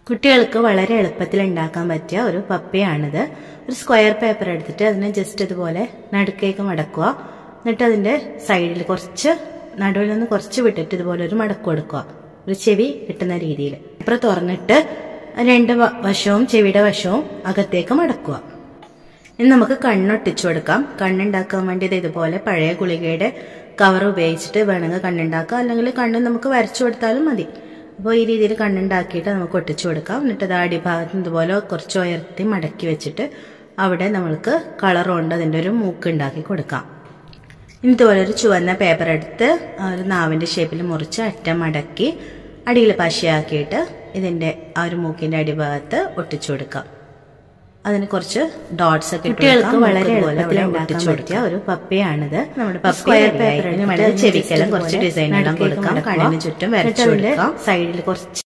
കുട്ടികൾക്ക് വളരെ എളുപ്പത്തിൽ ഉണ്ടാക്കാൻ പറ്റിയ ഒരു പപ്പയാണിത് ഒരു സ്ക്വയർ പേപ്പർ എടുത്തിട്ട് അതിനെ ജസ്റ്റ് ഇതുപോലെ നടുക്കേക്ക് മടക്കുക എന്നിട്ട് അതിന്റെ സൈഡിൽ കുറച്ച് നടുവിൽ നിന്ന് കുറച്ച് വിട്ടിട്ട് ഇതുപോലെ ഒരു മടക്ക് കൊടുക്കുക ഒരു ചെവി കിട്ടുന്ന രീതിയിൽ പേപ്പർ തുറന്നിട്ട് രണ്ട് വ- വശവും ചെവിയുടെ വശവും അകത്തേക്ക് മടക്കുക ഇനി നമുക്ക് കണ്ണൊട്ടിച്ചു കൊടുക്കാം കണ്ണുണ്ടാക്കാൻ വേണ്ടി ഇത് ഇതുപോലെ പഴയ ഗുളികയുടെ കവർ ഉപയോഗിച്ചിട്ട് വേണമെങ്കിൽ കണ്ണുണ്ടാക്കാം അല്ലെങ്കിൽ കണ്ണ് നമുക്ക് വരച്ചു കൊടുത്താലും മതി അപ്പോൾ ഈ രീതിയിൽ കണ്ണുണ്ടാക്കിയിട്ട് നമുക്ക് ഒട്ടിച്ചു കൊടുക്കാം എന്നിട്ട് അത് അടിഭാഗത്ത് ഇതുപോലെ കുറച്ച് ഉയർത്തി മടക്കി വെച്ചിട്ട് അവിടെ നമ്മൾക്ക് കളർ കൊണ്ട് അതിൻ്റെ ഒരു മൂക്ക് ഉണ്ടാക്കി കൊടുക്കാം ഇനി ഇതുപോലെ ഒരു ചുവന്ന പേപ്പർ എടുത്ത് ആ ഒരു നാവിൻ്റെ ഷേപ്പിൽ മുറിച്ച് അറ്റം മടക്കി അടിയിൽ പശയാക്കിയിട്ട് ഇതിൻ്റെ ആ ഒരു മൂക്കിൻ്റെ അടിഭാഗത്ത് ഒട്ടിച്ചു കൊടുക്കാം അതിന് കുറച്ച് ഡോട്ട്സ് ഒക്കെ കുട്ടികൾക്ക് വളരെ എളുപ്പത്തിൽ ഉണ്ടാക്കാൻ പറ്റിയ ഒരു പപ്പയാണിത് നമ്മുടെ സ്ക്വയർ പേപ്പർ ചെവിക്കെല്ലാം കുറച്ച് ഡിസൈൻ കൊടുക്കാം കണ്ണിന് ചുറ്റും വരച്ചു കൊടുക്കാം സൈഡിൽ കുറച്ച്